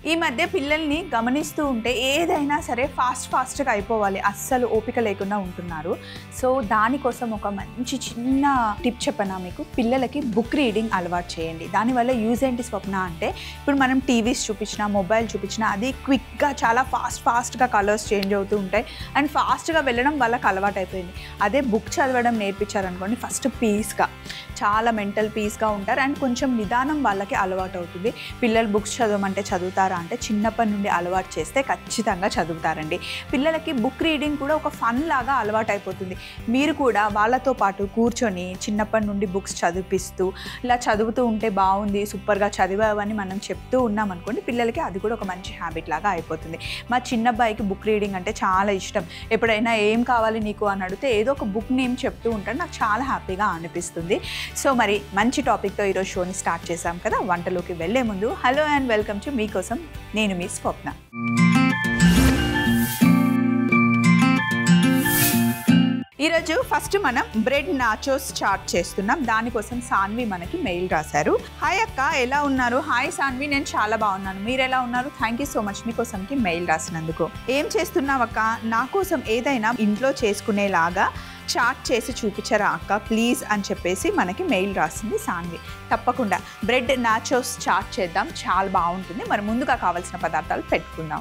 ఈ మధ్య పిల్లల్ని గమనిస్తూ ఉంటే ఏదైనా సరే ఫాస్ట్ ఫాస్ట్గా అయిపోవాలి అస్సలు ఓపిక లేకుండా ఉంటున్నారు సో దానికోసం ఒక మంచి చిన్న టిప్ చెప్పనా మీకు పిల్లలకి బుక్ రీడింగ్ అలవాటు చేయండి దానివల్ల యూజ్ ఏంటి స్వప్న అంటే ఇప్పుడు మనం టీవీస్ చూపించినా మొబైల్ చూపించినా అది క్విక్గా చాలా ఫాస్ట్ ఫాస్ట్గా కలర్స్ చేంజ్ అవుతూ ఉంటాయి అండ్ ఫాస్ట్గా వెళ్ళడం వాళ్ళకి అలవాటు అయిపోయింది అదే బుక్ చదవడం నేర్పించారనుకోండి ఫస్ట్ పీస్గా చాలా మెంటల్ పీస్గా ఉంటారు అండ్ కొంచెం నిదానం వాళ్ళకి అలవాటు అవుతుంది పిల్లలు బుక్స్ చదవమంటే చదువుతారా అంటే చిన్నప్పటి నుండి అలవాటు చేస్తే ఖచ్చితంగా చదువుతారండి పిల్లలకి బుక్ రీడింగ్ కూడా ఒక ఫన్ లాగా అలవాటు అయిపోతుంది మీరు కూడా వాళ్ళతో పాటు కూర్చొని చిన్నప్పటి నుండి బుక్స్ చదివిపిస్తూ ఇలా చదువుతూ ఉంటే బాగుంది సూపర్గా చదివావని మనం చెప్తూ ఉన్నాం అనుకోండి పిల్లలకి అది కూడా ఒక మంచి హ్యాబిట్ లాగా అయిపోతుంది మా చిన్న అబ్బాయికి బుక్ రీడింగ్ అంటే చాలా ఇష్టం ఎప్పుడైనా ఏం కావాలి నీకు అని అడిగితే ఏదో ఒక బుక్ నేమ్ చెప్తూ ఉంటాడు నాకు చాలా హ్యాపీగా అనిపిస్తుంది సో మరి మంచి టాపిక్తో ఈరోజు షోని స్టార్ట్ చేశాం కదా వంటలోకి వెళ్ళే ముందు హలో అండ్ వెల్కమ్ టు మీకోసం నేను మీ స్వప్న ఈరోజు ఫస్ట్ మనం బ్రెడ్ నాచోస్ చాట్ చేస్తున్నాం దానికోసం సాన్వి మనకి మెయిల్ రాశారు హాయ్ అక్క ఎలా ఉన్నారు హాయ్ సాన్వి నేను చాలా బాగున్నాను మీరు ఎలా ఉన్నారు థ్యాంక్ యూ సో మచ్ మీకోసంకి మెయిల్ రాసినందుకు ఏం చేస్తున్నావు అక్క నా కోసం ఏదైనా ఇంట్లో చేసుకునేలాగా చాట్ చేసి చూపించరా అక్క ప్లీజ్ అని చెప్పేసి మనకి మెయిల్ రాసింది సాన్వి తప్పకుండా బ్రెడ్ నాచోస్ చాట్ చేద్దాం చాలా బాగుంటుంది మరి ముందుగా కావాల్సిన పదార్థాలు పెట్టుకుందాం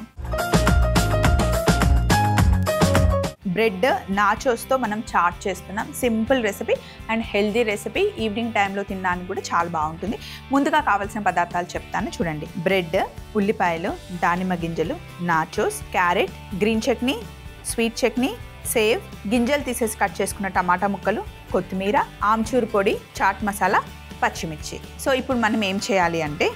బ్రెడ్ నాచోస్తో మనం చాట్ చేస్తున్నాం simple recipe and healthy recipe evening టైంలో తినడానికి కూడా చాలా బాగుంటుంది ముందుగా కావాల్సిన పదార్థాలు చెప్తాను చూడండి బ్రెడ్ ఉల్లిపాయలు దానిమ్మ గింజలు nachos carrot green chutney sweet chutney sev గింజలు తీసేసి కట్ చేసుకున్న టమాటా ముక్కలు కొత్తిమీర ఆమ్చూరు పొడి చాట్ మసాలా పచ్చిమిర్చి సో ఇప్పుడు మనం ఏం చేయాలి అంటే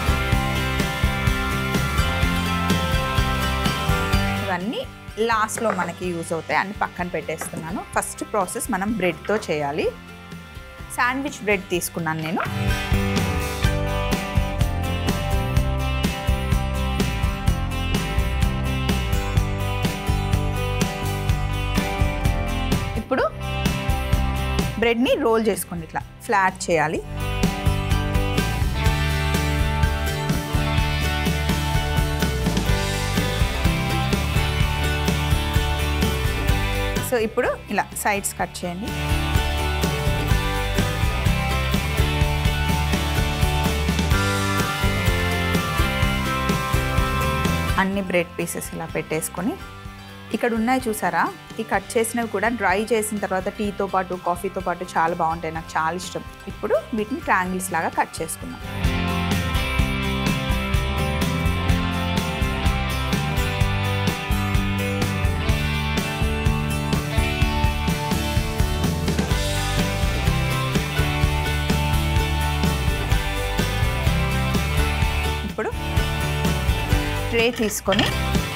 ఇవన్నీ లాస్ట్లో మనకి యూజ్ అవుతాయి అన్ని పక్కన పెట్టేస్తున్నాను ఫస్ట్ ప్రాసెస్ మనం బ్రెడ్తో చేయాలి శాండ్విచ్ బ్రెడ్ తీసుకున్నాను నేను ఇప్పుడు బ్రెడ్ని రోల్ చేసుకోండి ఇట్లా ఫ్లాట్ చేయాలి సో ఇప్పుడు ఇలా సైడ్స్ కట్ చేయండి అన్ని బ్రెడ్ పీసెస్ ఇలా పెట్టేసుకొని ఇక్కడ ఉన్నాయి చూసారా ఈ కట్ చేసినవి కూడా డ్రై చేసిన తర్వాత టీతో పాటు కాఫీతో పాటు చాలా బాగుంటాయి నాకు చాలా ఇష్టం ఇప్పుడు వీటిని ట్రాంగిల్స్ లాగా కట్ చేసుకుందాం ఇప్పుడు ట్రే తీసుకొని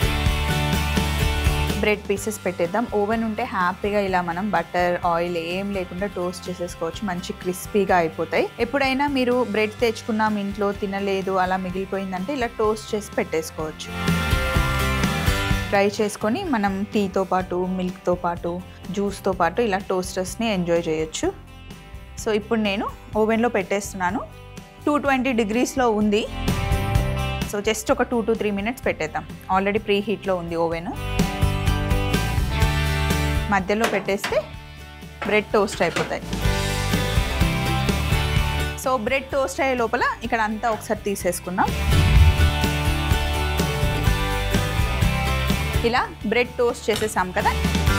బ్రెడ్ పీసెస్ పెట్టేద్దాం ఓవెన్ ఉంటే హ్యాపీగా ఇలా మనం బటర్ ఆయిల్ ఏం లేకుండా టోస్ట్ చేసేసుకోవచ్చు మంచి క్రిస్పీగా అయిపోతాయి ఎప్పుడైనా మీరు బ్రెడ్ తెచ్చుకున్నాం ఇంట్లో తినలేదు అలా మిగిలిపోయిందంటే ఇలా టోస్ట్ చేసి పెట్టేసుకోవచ్చు ఫ్రై చేసుకొని మనం టీతో పాటు మిల్క్తో పాటు జ్యూస్తో పాటు ఇలా టోస్టర్స్ని ఎంజాయ్ చేయొచ్చు సో ఇప్పుడు నేను ఓవెన్లో పెట్టేస్తున్నాను టూ ట్వంటీ డిగ్రీస్లో ఉంది సో జస్ట్ ఒక టూ టు త్రీ మినిట్స్ పెట్టేద్దాం ఆల్రెడీ ప్రీ హీట్లో ఉంది ఓవెన్ మధ్యలో పెట్టేస్తే బ్రెడ్ టోస్ట్ అయిపోతాయి సో బ్రెడ్ టోస్ట్ అయ్యే లోపల ఇక్కడ అంతా ఒకసారి తీసేసుకుందాం ఇలా బ్రెడ్ టోస్ట్ చేసేసాం కదా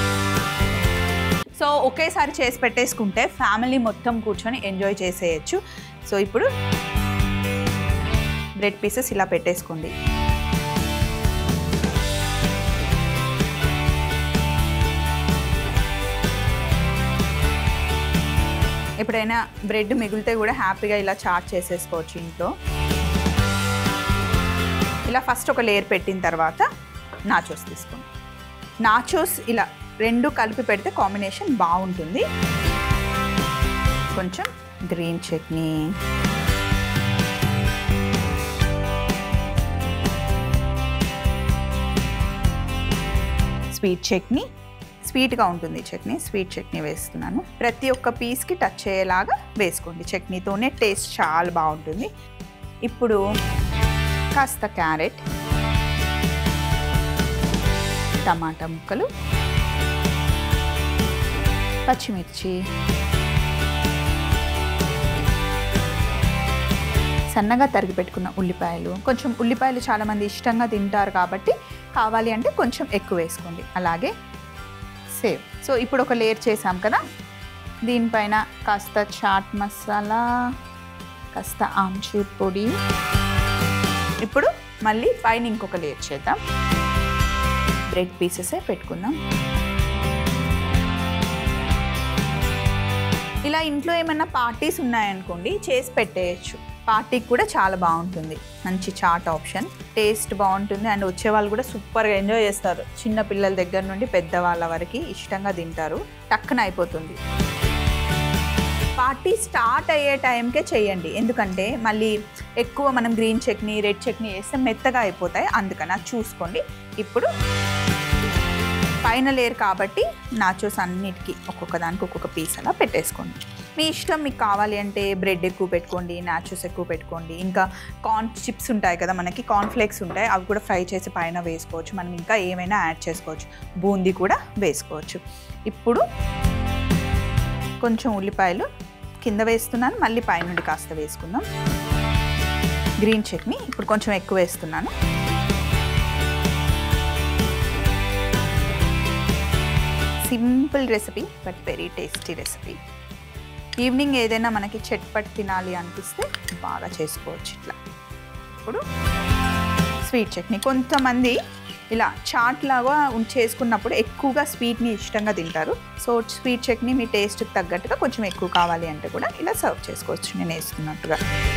సో ఒకేసారి చేసి పెట్టేసుకుంటే ఫ్యామిలీ మొత్తం కూర్చొని ఎంజాయ్ చేసేయచ్చు సో ఇప్పుడు బ్రెడ్ పీసెస్ ఇలా పెట్టేసుకోండి ఎప్పుడైనా బ్రెడ్ మిగిలితే కూడా హ్యాపీగా ఇలా చాట్ చేసేసుకోవచ్చు ఇంట్లో ఇలా ఫస్ట్ ఒక లేయర్ పెట్టిన తర్వాత నాచోస్ తీసుకోండి నాచోస్ ఇలా రెండు కలిపి పెడితే కాంబినేషన్ బాగుంటుంది కొంచెం గ్రీన్ చట్నీ స్వీట్ చట్నీ స్వీట్గా ఉంటుంది చట్నీ స్వీట్ చట్నీ వేస్తున్నాను ప్రతి ఒక్క పీస్కి టచ్ అయ్యేలాగా వేసుకోండి చట్నీతోనే టేస్ట్ చాలా బాగుంటుంది ఇప్పుడు కాస్త క్యారెట్ టమాటా ముక్కలు పచ్చిమిర్చి సన్నగా తరిగి పెట్టుకున్న ఉల్లిపాయలు కొంచెం ఉల్లిపాయలు చాలామంది ఇష్టంగా తింటారు కాబట్టి కావాలి అంటే కొంచెం ఎక్కువ వేసుకోండి అలాగే సేవ్ సో ఇప్పుడు ఒక లేయర్ చేసాం కదా దీనిపైన కాస్త చాట్ మసాలా కాస్త ఆమ్చూర్ పొడి ఇప్పుడు మళ్ళీ పైన ఇంకొక లేయర్ చేద్దాం బ్రెడ్ పీసెసే పెట్టుకుందాం ఇలా ఇంట్లో ఏమైనా పార్టీస్ ఉన్నాయనుకోండి చేసి పెట్టేయచ్చు పార్టీకి కూడా చాలా బాగుంటుంది మంచి చాట్ ఆప్షన్ టేస్ట్ బాగుంటుంది అండ్ వచ్చే వాళ్ళు కూడా సూపర్గా ఎంజాయ్ చేస్తారు చిన్న పిల్లల దగ్గర నుండి పెద్దవాళ్ళ వరకు ఇష్టంగా తింటారు టక్కున అయిపోతుంది పార్టీ స్టార్ట్ అయ్యే టైంకే చేయండి ఎందుకంటే మళ్ళీ ఎక్కువ మనం గ్రీన్ చట్నీ రెడ్ చట్నీ వేస్తే మెత్తగా అయిపోతాయి అందుకని అది చూసుకోండి ఇప్పుడు పైన లేరు కాబట్టి నాచోస్ అన్నిటికీ ఒక్కొక్క దానికి ఒక్కొక్క పీస్ అలా పెట్టేసుకోండి మీ ఇష్టం మీకు కావాలి అంటే బ్రెడ్ ఎక్కువ పెట్టుకోండి నాచోస్ ఎక్కువ పెట్టుకోండి ఇంకా కార్న్ చిప్స్ ఉంటాయి కదా మనకి కార్న్ ఫ్లేక్స్ ఉంటాయి అవి కూడా ఫ్రై చేసి పైన వేసుకోవచ్చు మనం ఇంకా ఏమైనా యాడ్ చేసుకోవచ్చు బూందీ కూడా వేసుకోవచ్చు ఇప్పుడు కొంచెం ఉల్లిపాయలు కింద వేస్తున్నాను మళ్ళీ పైనుండి కాస్త వేసుకుందాం గ్రీన్ చట్నీ ఇప్పుడు కొంచెం ఎక్కువ వేస్తున్నాను simple recipe but very tasty recipe evening ఏదైనా మనకి చట్పట్ తినాలి అనిపిస్తే బాగా చేసుకోవచ్చు ఇట్లా ఇప్పుడు స్వీట్ చట్నీ కొంతమంది ఇలా చాట్ లాగా ఉం- చేసుకున్నప్పుడు ఎక్కువగా స్వీట్ని ఇష్టంగా తింటారు సో స్వీట్ చట్నీ మీ టేస్ట్కి తగ్గట్టుగా కొంచెం ఎక్కువ కావాలి అంటే కూడా ఇలా సర్వ్ చేసుకోవచ్చు నేను వేసుకున్నట్టుగా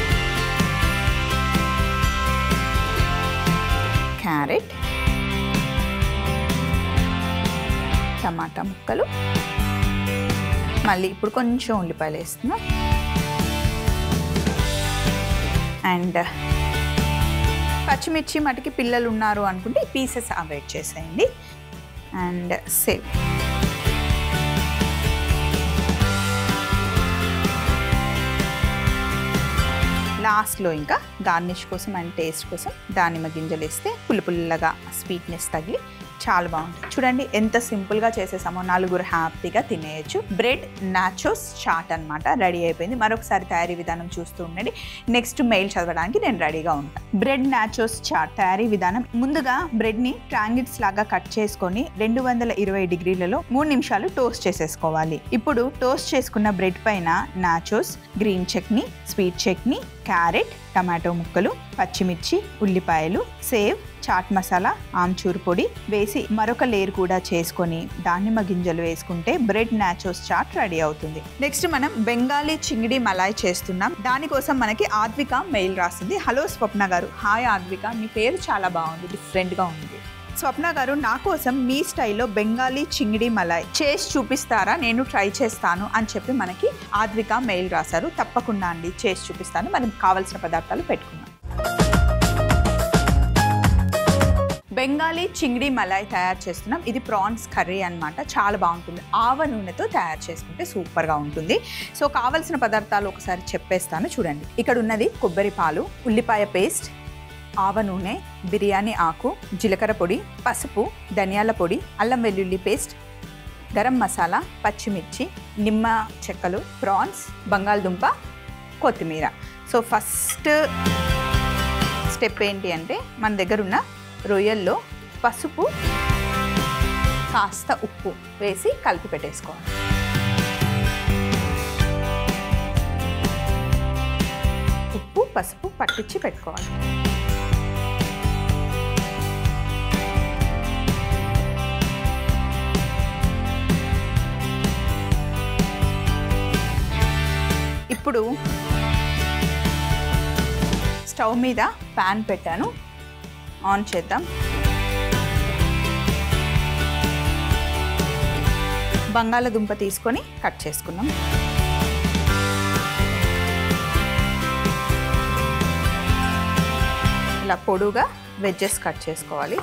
క్యారెట్ టమాటా ముక్కలు మళ్ళీ ఇప్పుడు కొంచెం ఉల్లిపాయలు వేస్తున్నా అండ్ పచ్చిమిర్చి మటుకి పిల్లలు ఉన్నారు అనుకుంటే పీసెస్ అవాయిడ్ చేసేయండి అండ్ సేవ్ లాస్ట్లో ఇంకా గార్నిష్ కోసం అండ్ టేస్ట్ కోసం దానిమ్మ గింజలు వేస్తే పుల్ల పుల్లగా స్వీట్నెస్ తగిలి చాలా బాగుంటుంది చూడండి ఎంత సింపుల్గా చేసేసామో నలుగురు హ్యాపీగా తినేయచ్చు బ్రెడ్ నాచోస్ చాట్ అన్నమాట రెడీ అయిపోయింది మరొకసారి తయారీ విధానం చూస్తూ ఉండండి నెక్స్ట్ మెయిల్ చదవడానికి నేను రెడీగా ఉంటాను బ్రెడ్ నాచోస్ చాట్ తయారీ విధానం ముందుగా బ్రెడ్ని ట్రాంగిట్స్ లాగా కట్ చేసుకొని రెండు వందల ఇరవై డిగ్రీలలో మూడు నిమిషాలు టోస్ట్ చేసేసుకోవాలి ఇప్పుడు టోస్ట్ చేసుకున్న బ్రెడ్ పైన nachos green chutney sweet chutney carrot tomato ముక్కలు పచ్చిమిర్చి ఉల్లిపాయలు సేవ్ చాట్ మసాలా ఆమ్చూర్ పొడి వేసి మరొక లేయర్ కూడా చేసుకొని దానిమ్మ గింజలు వేసుకుంటే బ్రెడ్ నాచోస్ చాట్ రెడీ అవుతుంది నెక్స్ట్ మనం బెంగాలీ చింగిడి మలాయ్ చేస్తున్నాం దానికోసం మనకి ఆద్విక మెయిల్ రాస్తుంది హలో స్వప్న గారు హాయ్ ఆద్విక మీ పేరు చాలా బాగుంది డిఫరెంట్గా ఉంది స్వప్న గారు నా కోసం మీ స్టైల్లో బెంగాలీ చింగిడి మలాయ్ చేసి చూపిస్తారా నేను ట్రై చేస్తాను అని చెప్పి మనకి ఆద్విక మెయిల్ రాశారు తప్పకుండా అండి చేసి చూపిస్తాను మనకి కావాల్సిన పదార్థాలు పెట్టుకుందాం బెంగాలీ చింగిడి మలాయ్ తయారు చేస్తున్నాం ఇది ప్రాన్స్ కర్రీ అన్నమాట చాలా బాగుంటుంది ఆవ నూనెతో తయారు చేసుకుంటే సూపర్గా ఉంటుంది సో కావలసిన పదార్థాలు ఒకసారి చెప్పేస్తాను చూడండి ఇక్కడ ఉన్నది కొబ్బరి పాలు ఉల్లిపాయ పేస్ట్ ఆవ నూనె బిర్యానీ ఆకు జీలకర్ర పొడి పసుపు ధనియాల పొడి అల్లం వెల్లుల్లి పేస్ట్ గరం మసాలా పచ్చిమిర్చి నిమ్మ చెక్కలు ప్రాన్స్ బంగాళదుంప కొత్తిమీర సో ఫస్ట్ స్టెప్ ఏంటి అంటే మన దగ్గర ఉన్న రొయ్యల్లో పసుపు కాస్త ఉప్పు వేసి కలిపి పెట్టేసుకోవాలి ఉప్పు పసుపు పట్టించి పెట్టుకోవాలి ఇప్పుడు స్టవ్ మీద ప్యాన్ పెట్టాను ఆన్ చేద్దాం బంగాళదుంప తీసుకొని కట్ చేసుకుందాం ఇలా పొడుగా వెజ్జెస్ కట్ చేసుకోవాలి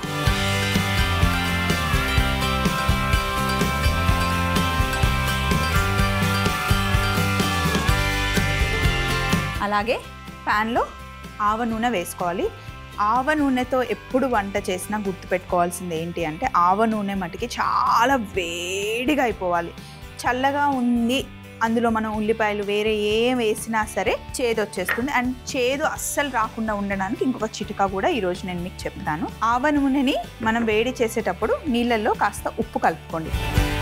అలాగే ప్యాన్లో ఆవ నూనె వేసుకోవాలి ఆవ నూనెతో ఎప్పుడు వంట చేసినా గుర్తుపెట్టుకోవాల్సింది ఏంటి అంటే ఆవ నూనె మటుకి చాలా వేడిగా అయిపోవాలి చల్లగా ఉంది అందులో మనం ఉల్లిపాయలు వేరే ఏం వేసినా సరే చేదు వచ్చేస్తుంది అండ్ చేదు అస్సలు రాకుండా ఉండడానికి ఇంకొక చిటికా కూడా ఈరోజు నేను మీకు చెప్తాను ఆవ నూనెని మనం వేడి చేసేటప్పుడు నీళ్ళల్లో కాస్త ఉప్పు కలుపుకోండి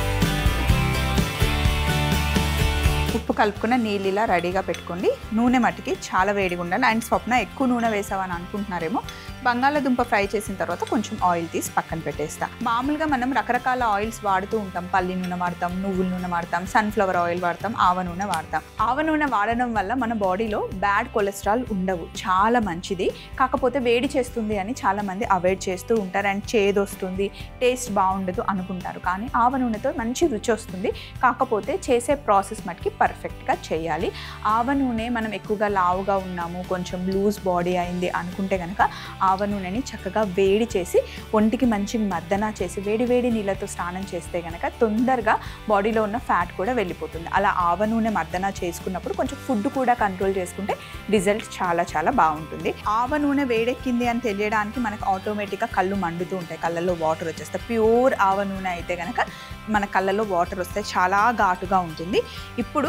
ఉప్పు కలుపుకున్న నీళ్ళు ఇలా రెడీగా పెట్టుకోండి నూనె మట్టికి చాలా వేడిగా ఉండాలి అండ్ స్వప్న ఎక్కువ నూనె వేసావని అనుకుంటున్నారేమో బంగాళాదుంప ఫ్రై చేసిన తర్వాత కొంచెం ఆయిల్ తీసి పక్కన పెట్టేస్తా మామూలుగా మనం రకరకాల ఆయిల్స్ వాడుతూ ఉంటాం పల్లి నూనె వాడతాం నువ్వుల నూనె వాడతాం సన్ఫ్లవర్ ఆయిల్ వాడతాం ఆవ నూనె వాడతాం ఆవ నూనె వాడడం వల్ల మన బాడీలో బ్యాడ్ కొలెస్ట్రాల్ ఉండవు చాలా మంచిది కాకపోతే వేడి చేస్తుంది అని చాలా మంది అవాయిడ్ చేస్తూ ఉంటారు అండ్ చేదు వస్తుంది టేస్ట్ బాగుండదు అనుకుంటారు కానీ ఆవ నూనెతో మంచి రుచి వస్తుంది కాకపోతే చేసే ప్రాసెస్ మటుకి పర్ఫెక్ట్గా చేయాలి ఆవ నూనె మనం ఎక్కువగా లావుగా ఉన్నాము కొంచెం లూజ్ బాడీ అయింది అనుకుంటే కనుక ఆవ నూనెని చక్కగా వేడి చేసి ఒంటికి మంచి మర్దన చేసి వేడి వేడి నీళ్ళతో స్నానం చేస్తే కనుక తొందరగా బాడీలో ఉన్న ఫ్యాట్ కూడా వెళ్ళిపోతుంది అలా ఆవ నూనె మర్దన చేసుకున్నప్పుడు కొంచెం ఫుడ్ కూడా కంట్రోల్ చేసుకుంటే రిజల్ట్ చాలా చాలా బాగుంటుంది ఆవ నూనె వేడెక్కింది అని తెలియడానికి మనకు ఆటోమేటిక్గా కళ్ళు మండుతూ ఉంటాయి కళ్ళల్లో వాటర్ వచ్చేస్తాయి ప్యూర్ ఆవ నూనె అయితే కనుక మన కళ్ళల్లో వాటర్ వస్తే చాలా ఘాటుగా ఉంటుంది ఇప్పుడు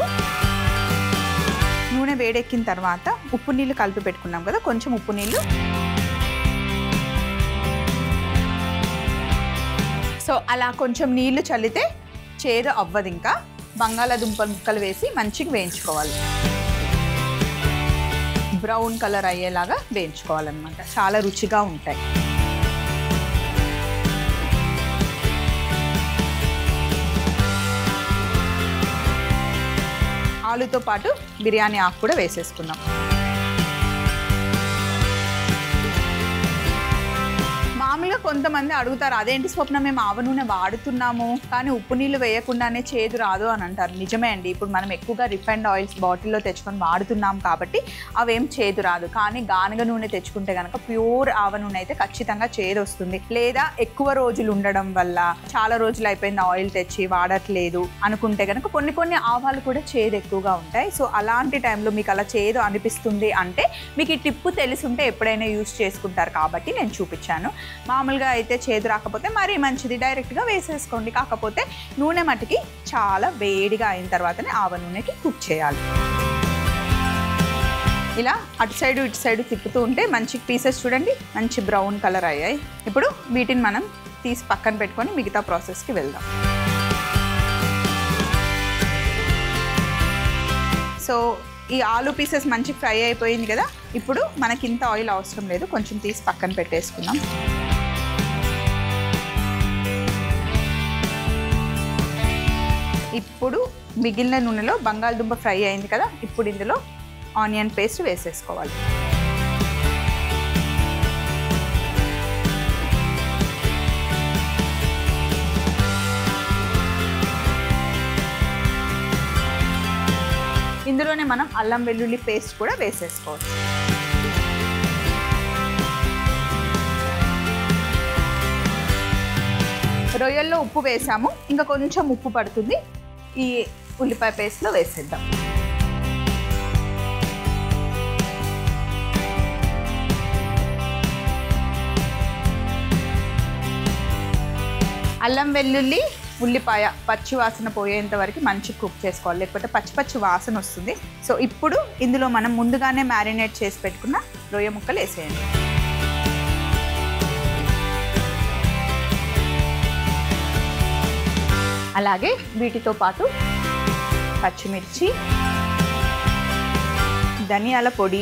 నూనె వేడెక్కిన తర్వాత ఉప్పు నీళ్ళు కలిపి పెట్టుకున్నాం కదా కొంచెం ఉప్పు నీళ్ళు సో అలా కొంచెం నీళ్లు చల్లితే చేదు అవ్వదు ఇంకా బంగాళాదుంప ముక్కలు వేసి మంచిగా వేయించుకోవాలి బ్రౌన్ కలర్ అయ్యేలాగా వేయించుకోవాలన్నమాట చాలా రుచిగా ఉంటాయి ఆలుతో పాటు బిర్యానీ ఆకు కూడా వేసేసుకున్నాం మామూలుగా కొంతమంది అడుగుతారు అదేంటి స్వప్న మేము ఆవ నూనె వాడుతున్నాము కానీ ఉప్పు నీళ్ళు వేయకుండానే చేదు రాదు అని అంటారు నిజమే అండి ఇప్పుడు మనం ఎక్కువగా రిఫైండ్ ఆయిల్స్ బాటిల్లో తెచ్చుకొని వాడుతున్నాం కాబట్టి అవేం చేదు రాదు కానీ గానుగ నూనె తెచ్చుకుంటే కనుక ప్యూర్ ఆవ నూనె అయితే ఖచ్చితంగా చేదు వస్తుంది లేదా ఎక్కువ రోజులు ఉండడం వల్ల చాలా రోజులు అయిపోయింది ఆయిల్ తెచ్చి వాడట్లేదు అనుకుంటే కనుక కొన్ని కొన్ని ఆవాలు కూడా చేదు ఎక్కువగా ఉంటాయి సో అలాంటి టైంలో మీకు అలా చేదు అనిపిస్తుంది అంటే మీకు ఈ టిప్పు తెలిసి ఉంటే ఎప్పుడైనా యూస్ చేసుకుంటారు కాబట్టి నేను చూపించాను మామూలుగా అయితే చేదు రాకపోతే మరీ మంచిది డైరెక్ట్గా వేసేసుకోండి కాకపోతే నూనె మటుకి చాలా వేడిగా అయిన తర్వాతనే ఆవ నూనెకి కుక్ చేయాలి ఇలా అటు సైడు ఇటు సైడు తిప్పుతూ ఉంటే మంచి పీసెస్ చూడండి మంచి బ్రౌన్ కలర్ అయ్యాయి ఇప్పుడు వీటిని మనం తీసి పక్కన పెట్టుకొని మిగతా ప్రాసెస్కి వెళ్దాం సో ఈ ఆలు పీసెస్ మంచి ఫ్రై అయిపోయింది కదా ఇప్పుడు మనకి ఇంత ఆయిల్ అవసరం లేదు కొంచెం తీసి పక్కన పెట్టేసుకుందాం ఇప్పుడు మిగిలిన నూనెలో బంగాళదుంప ఫ్రై అయింది కదా ఇప్పుడు ఇందులో ఆనియన్ పేస్ట్ వేసేసుకోవాలి ఇందులోనే మనం అల్లం వెల్లుల్లి పేస్ట్ కూడా వేసేసుకోవచ్చు రొయ్యల్లో ఉప్పు వేసాము ఇంకా కొంచెం ఉప్పు పడుతుంది ఈ ఉల్లిపాయ పేస్ట్లో వేసేద్దాం అల్లం వెల్లుల్లి ఉల్లిపాయ పచ్చి వాసన పోయేంత వరకు మంచి కుక్ చేసుకోవాలి లేకపోతే పచ్చి పచ్చి వాసన వస్తుంది సో ఇప్పుడు ఇందులో మనం ముందుగానే మ్యారినేట్ చేసి పెట్టుకున్న రొయ్య ముక్కలు వేసేయండి అలాగే వీటితో పాటు పచ్చిమిర్చి ధనియాల పొడి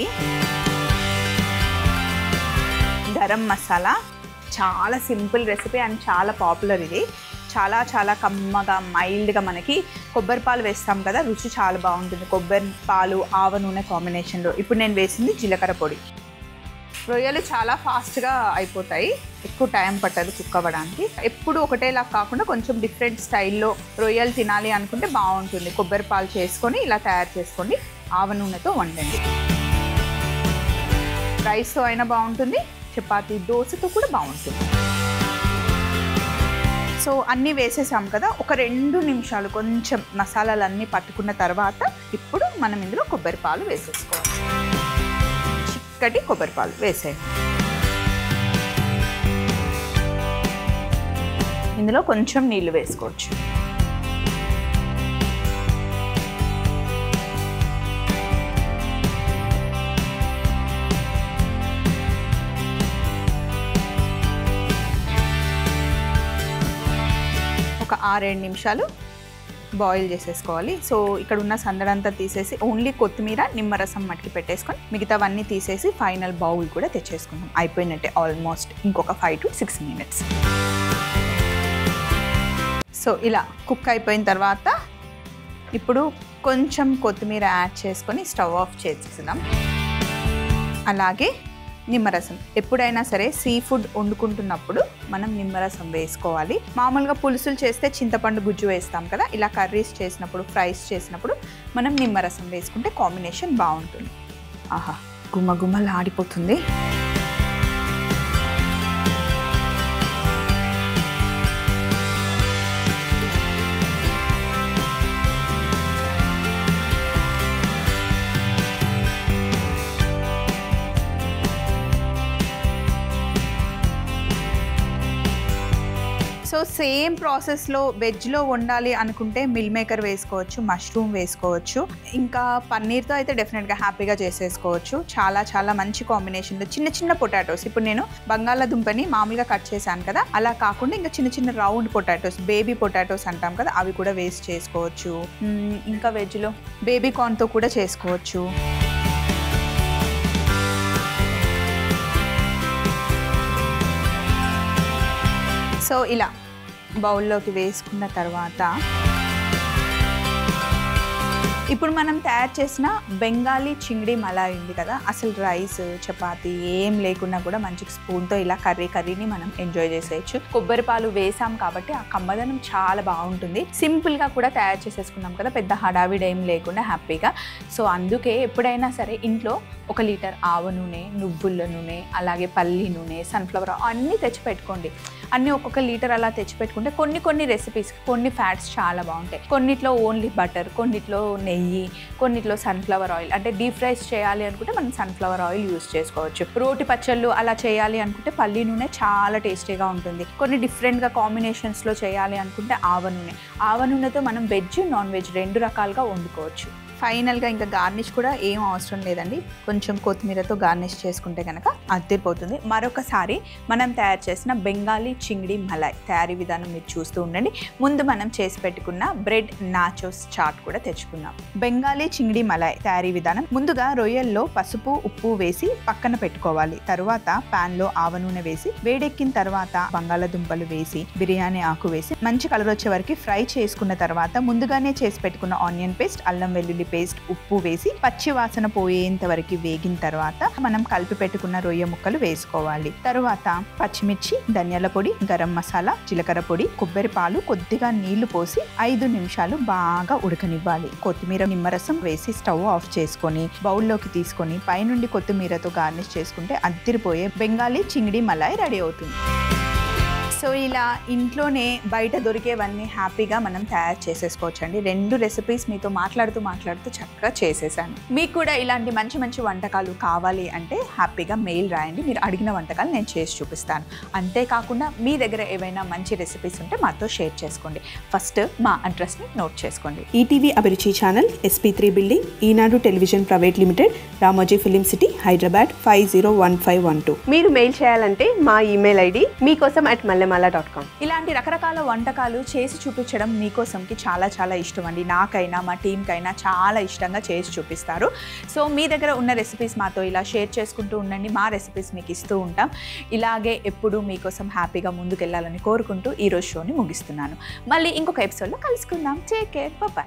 గరం మసాలా చాలా సింపుల్ రెసిపీ అండ్ చాలా పాపులర్ ఇది చాలా చాలా కమ్మగా మైల్డ్గా మనకి కొబ్బరి పాలు వేస్తాం కదా రుచి చాలా బాగుంటుంది కొబ్బరి పాలు ఆవ నూనె కాంబినేషన్లో ఇప్పుడు నేను వేసింది జీలకర్ర పొడి రొయ్యలు చాలా ఫాస్ట్గా అయిపోతాయి ఎక్కువ టైం పట్టదు కుక్ అవ్వడానికి ఎప్పుడు ఒకటేలా కాకుండా కొంచెం డిఫరెంట్ స్టైల్లో రొయ్యలు తినాలి అనుకుంటే బాగుంటుంది కొబ్బరి పాలు చేసుకొని ఇలా తయారు చేసుకోండి ఆవ నూనెతో వండండి రైస్తో అయినా బాగుంటుంది చపాతీ దోశతో కూడా బాగుంటుంది సో అన్నీ వేసేసాం కదా ఒక రెండు నిమిషాలు కొంచెం మసాలాలన్నీ పట్టుకున్న తర్వాత ఇప్పుడు మనం ఇందులో కొబ్బరి పాలు వేసేసుకోవాలి చిక్కటి కొబ్బరి పాలు వేసేయండి ఇందులో కొంచెం నీళ్లు వేసుకోవచ్చు ఒక ఆరేడు నిమిషాలు బాయిల్ చేసేసుకోవాలి సో ఇక్కడ ఉన్న సందడంతా తీసేసి ఓన్లీ కొత్తిమీర నిమ్మరసం మట్టికి పెట్టేసుకొని మిగతావన్నీ తీసేసి ఫైనల్ బౌల్ కూడా తెచ్చేసుకుందాం అయిపోయినట్టే ఆల్మోస్ట్ ఇంకొక five to six minutes so ఇలా కుక్ అయిపోయిన తర్వాత ఇప్పుడు కొంచెం కొత్తిమీర యాడ్ చేసుకొని స్టవ్ ఆఫ్ చేసేద్దాం అలాగే నిమ్మరసం ఎప్పుడైనా సరే సీ ఫుడ్ వండుకుంటున్నప్పుడు మనం నిమ్మరసం వేసుకోవాలి మామూలుగా పులుసులు చేస్తే చింతపండు గుజ్జు వేస్తాం కదా ఇలా కర్రీస్ చేసినప్పుడు ఫ్రైస్ చేసినప్పుడు మనం నిమ్మరసం వేసుకుంటే కాంబినేషన్ బాగుంటుంది ఆహా గుమ్మ గుమ్మలు ఆడిపోతుంది సో సేమ్ ప్రాసెస్లో వెజ్లో వండాలి అనుకుంటే మిల్ మేకర్ వేసుకోవచ్చు మష్రూమ్ వేసుకోవచ్చు ఇంకా పన్నీర్తో అయితే డెఫినెట్గా హ్యాపీగా చేసేసుకోవచ్చు చాలా చాలా మంచి కాంబినేషన్లో చిన్న చిన్న పొటాటోస్ ఇప్పుడు నేను బంగాళాదుంపని మామూలుగా కట్ చేశాను కదా అలా కాకుండా ఇంకా చిన్న చిన్న రౌండ్ పొటాటోస్ బేబీ పొటాటోస్ అంటాం కదా అవి కూడా వేస్ట్ చేసుకోవచ్చు మ్మ్, ఇంకా వెజ్లో బేబీ కార్న్తో కూడా చేసుకోవచ్చు సో ఇలా బౌల్లోకి వేసుకున్న తర్వాత ఇప్పుడు మనం తయారు చేసిన బెంగాలీ చింగిడి మలాయ్ ఉంది కదా అసలు రైస్ చపాతి ఏం లేకున్నా కూడా మంచి స్పూన్తో ఇలా కర్రీ కర్రీని మనం ఎంజాయ్ చేసేయచ్చు కొబ్బరి పాలు వేసాం కాబట్టి ఆ కమ్మదనం చాలా బాగుంటుంది సింపుల్గా కూడా తయారు చేసేసుకున్నాం కదా పెద్ద హడావిడి ఏం లేకుండా హ్యాపీగా సో అందుకే ఎప్పుడైనా సరే ఇంట్లో ఒక లీటర్ ఆవ నూనె నువ్వుల నూనె అలాగే పల్లి నూనె సన్ఫ్లవర్ అన్నీ తెచ్చి పెట్టుకోండి అన్నీ ఒక్కొక్క లీటర్ అలా తెచ్చి పెట్టుకుంటే కొన్ని కొన్ని రెసిపీస్ కొన్ని ఫ్యాట్స్ చాలా బాగుంటాయి కొన్నిట్లో ఓన్లీ బటర్ కొన్నిట్లో నెయ్యి కొన్నిట్లో సన్ఫ్లవర్ ఆయిల్ అంటే డీప్ ఫ్రైస్ చేయాలి అనుకుంటే మనం సన్ఫ్లవర్ ఆయిల్ యూస్ చేసుకోవచ్చు రోటి పచ్చళ్ళు అలా చేయాలి అనుకుంటే పల్లి నూనె చాలా టేస్టీగా ఉంటుంది కొన్ని డిఫరెంట్గా కాంబినేషన్స్లో చేయాలి అనుకుంటే ఆవ నూనె ఆవ నూనెతో మనం వెజ్ నాన్ వెజ్ రెండు రకాలుగా వండుకోవచ్చు ఫైనల్గా ఇంకా గార్నిష్ కూడా ఏం అవసరం లేదండి కొంచెం కొత్తిమీరతో గార్నిష్ చేసుకుంటే కనుక అద్దరిపోతుంది మరొకసారి మనం తయారు చేసిన బెంగాలీ చింగిడి మలాయ్ తయారీ విధానం మీరు చూస్తూ ఉండండి ముందు మనం చేసి పెట్టుకున్న బ్రెడ్ నాచోస్ చాట్ కూడా తెచ్చుకుందాం బెంగాలీ చింగిడి మలాయ్ తయారీ విధానం ముందుగా రొయ్యల్లో పసుపు ఉప్పు వేసి పక్కన పెట్టుకోవాలి తరువాత పాన్ లో ఆవ నూనె వేసి వేడెక్కిన తర్వాత బంగాళదుంపలు వేసి బిర్యానీ ఆకు వేసి మంచి కలర్ వచ్చే వరకు ఫ్రై చేసుకున్న తర్వాత ముందుగానే చేసి పెట్టుకున్న ఆనియన్ పేస్ట్ అల్లం వెల్లుల్లి పేస్ట్ ఉప్పు వేసి పచ్చి వాసన పోయేంత వరకు వేగిన తర్వాత మనం కలిపి పెట్టుకున్న రొయ్య ముక్కలు వేసుకోవాలి తరువాత పచ్చిమిర్చి ధనియాల పొడి గరం మసాలా జీలకర్ర పొడి కొబ్బరి పాలు కొద్దిగా నీళ్లు పోసి ఐదు నిమిషాలు బాగా ఉడకనివ్వాలి కొత్తిమీర నిమ్మరసం వేసి స్టవ్ ఆఫ్ చేసుకొని బౌల్లోకి తీసుకొని పైనుండి కొత్తిమీరతో గార్నిష్ చేసుకుంటే అద్దిరిపోయే బెంగాలీ చింగిడి మలాయ్ రెడీ అవుతుంది సో ఇలా ఇంట్లోనే బయట దొరికేవన్నీ హ్యాపీగా మనం తయారు చేసేసుకోవచ్చు అండి రెండు రెసిపీస్ మీతో మాట్లాడుతూ మాట్లాడుతూ చక్కగా చేసేసాను మీకు కూడా ఇలాంటి మంచి మంచి వంటకాలు కావాలి అంటే హ్యాపీగా మెయిల్ రాయండి మీరు అడిగిన వంటకాలు నేను చేసి చూపిస్తాను అంతేకాకుండా మీ దగ్గర ఏవైనా మంచి రెసిపీస్ ఉంటే మాతో షేర్ చేసుకోండి ఫస్ట్ మా అడ్రస్ని నోట్ చేసుకోండి ETV Abhiruchi channel SP three building Eenadu television private limited Ramoji film city Hyderabad five zero one five one two మీరు మెయిల్ చేయాలంటే మా ఈమెయిల్ ఐడి మీకోసం అట్ మల్లెమాల డాట్ కామ్ ఇలాంటి రకరకాల వంటకాలు చేసి చూపించడం మీకోసంకి చాలా చాలా ఇష్టం అండి నాకైనా మా టీంకైనా చాలా ఇష్టంగా చేసి చూపిస్తారు సో మీ దగ్గర ఉన్న రెసిపీస్ మాతో ఇలా షేర్ చేసుకుంటూ ఉండండి మా రెసిపీస్ మీకు ఇస్తూ ఉంటాం ఇలాగే ఎప్పుడు మీకోసం హ్యాపీగా ముందుకెళ్ళాలని కోరుకుంటూ ఈరోజు షోని ముగిస్తున్నాను మళ్ళీ ఇంకొక ఎపిసోడ్లో కలుసుకుందాం టేక్ కేర్ బాయ్